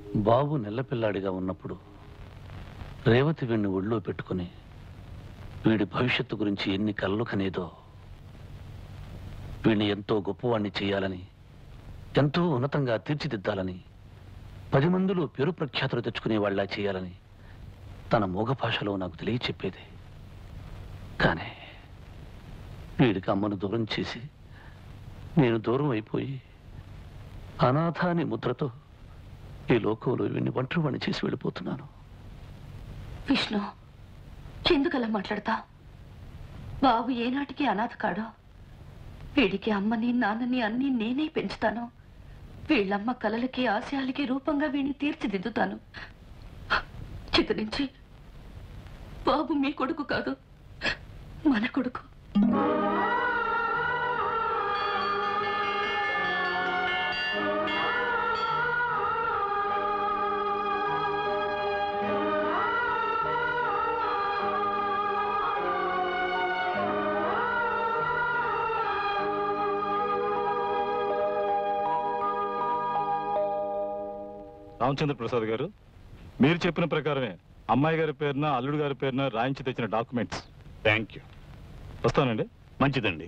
బాబు నెల్లపిల్లాడిగా ఉన్నప్పుడు రేవతి వీణ్ణి ఒళ్ళో పెట్టుకుని వీడి భవిష్యత్తు గురించి ఎన్ని కలలు కనేదో వీణ్ణి ఎంతో గొప్పవాణ్ణి చేయాలని ఎంతో ఉన్నతంగా తీర్చిదిద్దాలని పది మందిలో పేరు ప్రఖ్యాతులు తెచ్చుకునే వాళ్ళ చేయాలని తన మూగ భాషలో నాకు తెలియచెప్పేది కానీ వీడికి అమ్మను దూరం చేసి నేను దూరం అయిపోయి అనాథ అనే ముద్రతో ఈ లోకంలో వీడిని ఒంటరివాణ్ణి చేసి వెళ్ళిపోతున్నాను విష్ణు ఎందుకలా మాట్లాడతా బాబు ఏనాటికి అనాథ కాడో వీడికి అమ్మని నాన్నని అన్ని నేనే పెంచుతాను వీళ్ళమ్మ కలలకి ఆశయాలకి రూపంగా వీడిని తీర్చిదిద్దుతాను చిత్త నుంచి బాబు మీ కొడుకు కాదు మన కొడుకు రామచంద్ర ప్రసాద్ గారు మీరు చెప్పిన ప్రకారమే అమ్మాయి గారి పేరున అల్లుడు గారి పేరున రాయించి తెచ్చిన డాక్యుమెంట్స్ థ్యాంక్ యూ వస్తానండి మంచిదండి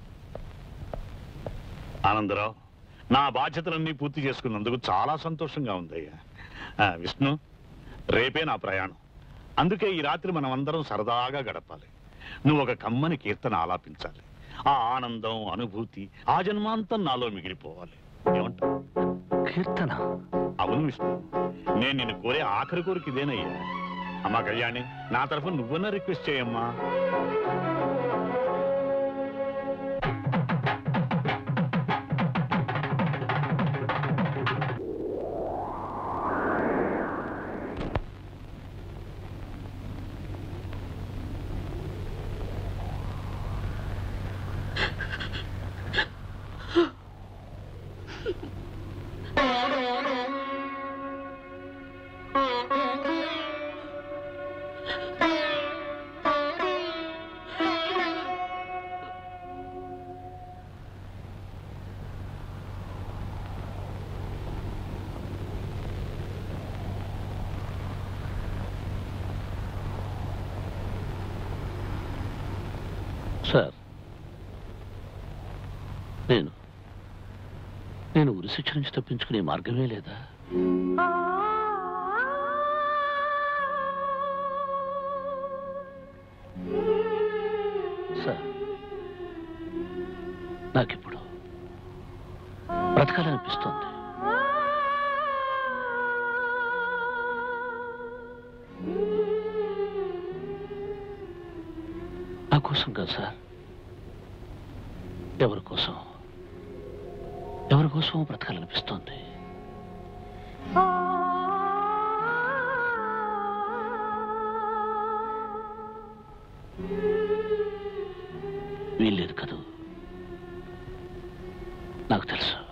ఆనందరావు నా బాధ్యతలన్నీ పూర్తి చేసుకున్నందుకు చాలా సంతోషంగా ఉందయ్యా ఆ, విష్ణు రేపే నా ప్రయాణం అందుకే ఈ రాత్రి మనం అందరం సరదాగా గడపాలి నువ్వు ఒక కమ్మని కీర్తన ఆలాపించాలి ఆ ఆనందం అనుభూతి ఆ జన్మాంతం నాలో మిగిలిపోవాలి ఏమంటావు కీర్తన అవును విష్ణు నేను నిన్ను కోరే ఆఖరి కోరిక ఇదేనయ్యా అమ్మా కళ్యాణి నా తరఫున నువ్వన్నా రిక్వెస్ట్ చేయమ్మా సార్ నేను నేను ఉరిశిక్ష నుంచి తప్పించుకునే మార్గమే లేదా సార్ నాకిప్పుడు బ్రతకాలనిపిస్తోంది నా కోసం కాదు సార్ ఎవరి కోసం ఎవరి కోసం బ్రతకాలనిపిస్తోంది వీల్లేదు కదూ నాకు తెలుసు